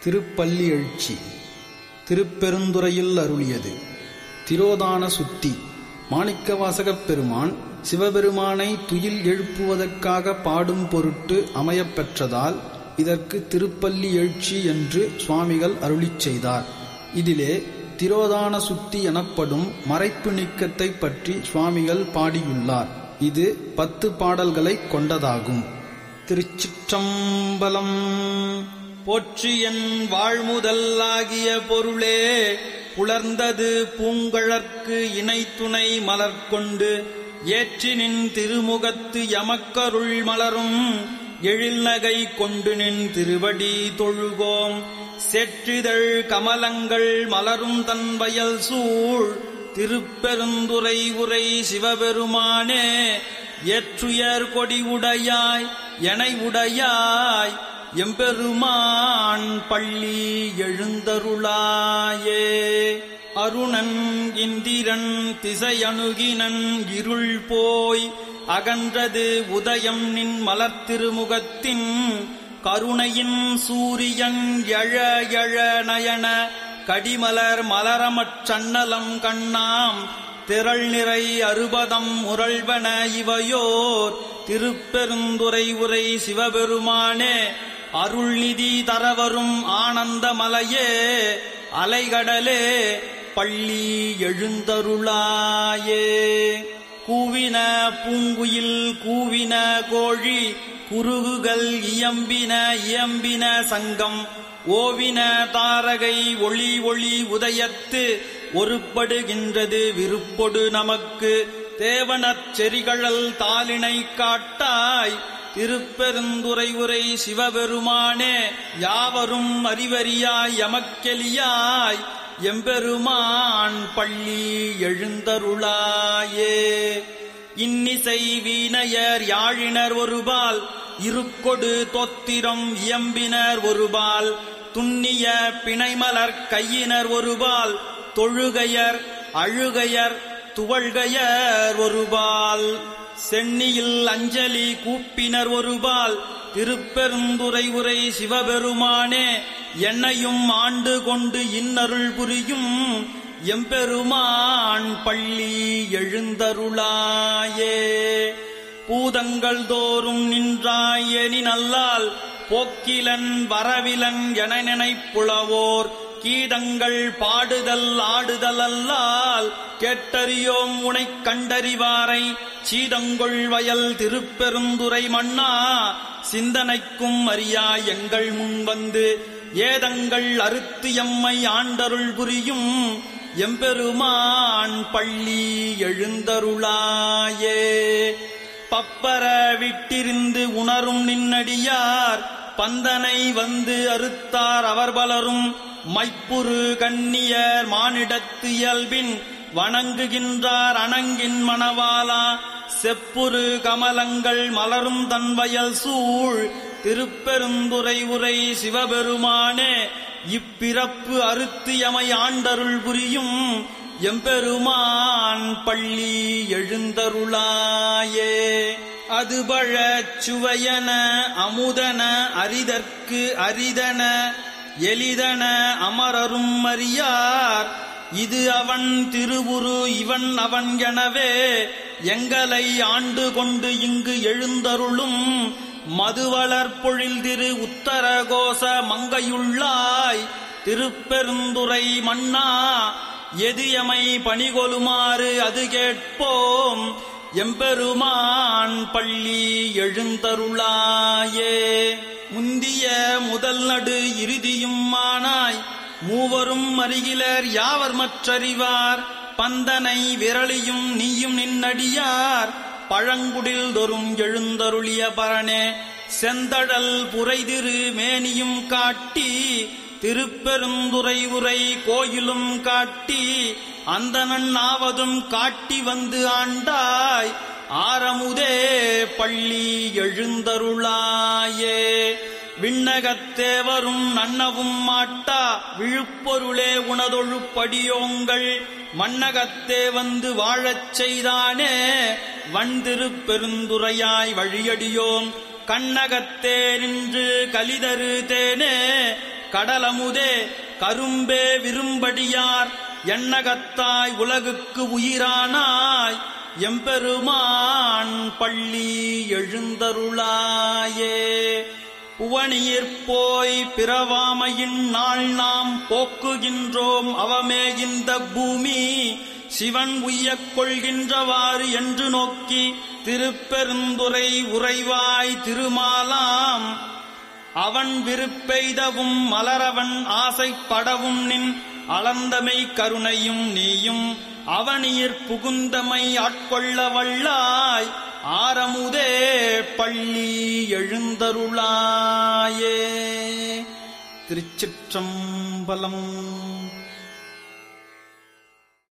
திருப்பள்ளி எழுச்சி திருப்பெருந்துறையில் அருளியது திரோதான சுத்தி மாணிக்கவாசகப் பெருமான் சிவபெருமானை துயில் எழுப்புவதற்காக பாடும் பொருட்டு அமையப் பெற்றதால் இதற்கு திருப்பள்ளி எழுச்சி என்று சுவாமிகள் அருளிச் செய்தார் இதிலே திரோதான சுத்தி எனப்படும் மறைப்பு நீக்கத்தைப் பற்றி சுவாமிகள் பாடியுள்ளார் இது பத்து பாடல்களைக் கொண்டதாகும் திருச்சிற்றம்பலம் போற்றி என் வாழ்முதல் ஆகிய பொருளே புலர்ந்தது பூங்கழற்கு இணை துணை மலர் கொண்டு ஏற்றி நின் திருமுகத்து எமக்கருள் மலரும் எழில் நகை கொண்டு நின் திருவடி தொழுகோம் செற்றிதழ் கமலங்கள் மலரும் தன் வயல் சூழ் திருப்பெருந்துரை உரை சிவபெருமானே ஏற்றுயர் கொடி உடையாய் எனை உடையாய் எம்பெருமான் பள்ளி எழுந்தருளாயே அருணன் இந்திரன் திசையணுகினன் இருள் போய் அகன்றது உதயம் நின் மலர்த்திருமுகத்தின் கருணையின் சூரியன் எழ எழ நயன கடிமலர் மலரமற் சன்னலம் கண்ணாம் திரள் நிறை அறுபதம் முரள்வன இவையோர் திருப்பெருந்துரை உரை சிவபெருமானே அருள்நிதி தரவரும் ஆனந்த மலையே அலைகடலே பள்ளி எழுந்தருளாயே கூவின பூங்குயில் கூவின கோழி குருகுகள் இயம்பின இயம்பின சங்கம் ஓவின தாரகை ஒளி ஒளி உதயத்து ஒருப்படுகின்றது விருப்பொடு நமக்கு தேவனற் செறிகழல் தாளினை காட்டாய் திருப்பெருந்துரை உரை சிவபெருமானே யாவரும் அறிவறியாய் எமக்கெளியாய் எம்பெருமான் பள்ளி எழுந்தருளாயே இன்னிசை வீணையர் யாழினர் ஒருபால் இருக்கொடு தொத்திரம் இயம்பினர் ஒருபால் துண்ணிய பிணைமலர் கையினர் ஒருபால் தொழுகையர் அழுகையர் துவழ்கையர் ஒருபால் சென்னியில் அஞ்சலி கூப்பினர் ஒருபால் திருப்பெருந்துரை உரை சிவபெருமானே என்னையும் ஆண்டு கொண்டு இன்னருள் புரியும் எம்பெருமான் பள்ளி எழுந்தருளாயே பூதங்கள் தோறும் நின்றாயனி நல்லால் போக்கிலன் வரவிலன் என நினைப்புலவோர் கீதங்கள் பாடுதல் ஆடுதல் அல்லால் கேட்டறியோம் உனைக் கண்டறிவாரை சீதங்கொள் வயல் திருப்பெருந்துரை மன்னா சிந்தனைக்கும் அறியா எங்கள் முன் வந்து ஏதங்கள் அறுத்து எம்மை ஆண்டருள் புரியும் எம்பெருமான் பள்ளி எழுந்தருளாயே பப்பர விட்டிருந்து உணரும் நின்னடியார் பந்தனை வந்து அறுத்தார் அவர் பலரும் மைப்புரு கண்ணியர் மானிடத்து இயல்பின் வணங்குகின்றார் அணங்கின் மணவாலா செப்புரு கமலங்கள் மலரும் தன்வயல் சூழ் திருப்பெருந்துரை உரை சிவபெருமானே இப்பிறப்பு அறுத்து எமை ஆண்டருள் புரியும் எம்பெருமான் பள்ளி எழுந்தருளாயே அதுபழ சுவையன அமுதன அரிதற்கு அரிதன எளிதன அமரரும் அறியார் இது அவன் திருவுரு இவன் அவன் எனவே எங்களை ஆண்டு கொண்டு இங்கு எழுந்தருளும் மதுவளர் பொழில் திரு உத்தரகோச மங்கையுள்ளாய் திருப்பெருந்துரை மன்னா எதியமை பணிகொலுமாறு அது கேட்போம் எம்பெருமான் பள்ளி எழுந்தருளாயே முந்திய முதல் நடு இறுதியும் மானாய் மூவரும் அருகிலர் யாவர் மற்றறிவார் பந்தனை விரலியும் நீயும் நின்னடியார் பழங்குடில் தொறும் எழுந்தருளிய பரணே செந்தடல் புரைதிரு மேனியும் காட்டி திருப்பெருந்துரை உரை கோயிலும் காட்டி அந்த நன்னாவதும் காட்டி வந்து ஆண்டாய் ஆரமுதே பள்ளி எழுந்தருளாயே விண்ணகத்தேவரும் நன்னவும் மாட்டா விழுப்பொருளே உணதொழுப்படியோங்கள் மண்ணகத்தே வந்து வாழச் செய்தானே வந்திரு பெருந்துரையாய் வழியடியோம் கண்ணகத்தே நின்று கலிதரு தேனே கடலமுதே கரும்பே விரும்படியார் எண்ணகத்தாய் உலகுக்கு உயிரானாய் எம்பெருமான் பள்ளி எழுந்தருளாயே புவனியிற் போய் பிறவாமையின் நாள் நாம் போக்குகின்றோம் அவமே இந்த பூமி சிவன் உய்யக் கொள்கின்றவாறு என்று நோக்கி திருப்பெருந்துரை உறைவாய் திருமாலாம் அவன் விருப்பெய்தவும் மலரவன் ஆசைப்படவும் நின் அளந்தமை கருணையும் நீயும் அவனியிற் புகுந்தமை ஆட்கொள்ள வல்லாய் ஆரமுதே பள்ளி எழுந்தருளாயே திருச்சிற்றம்பலம்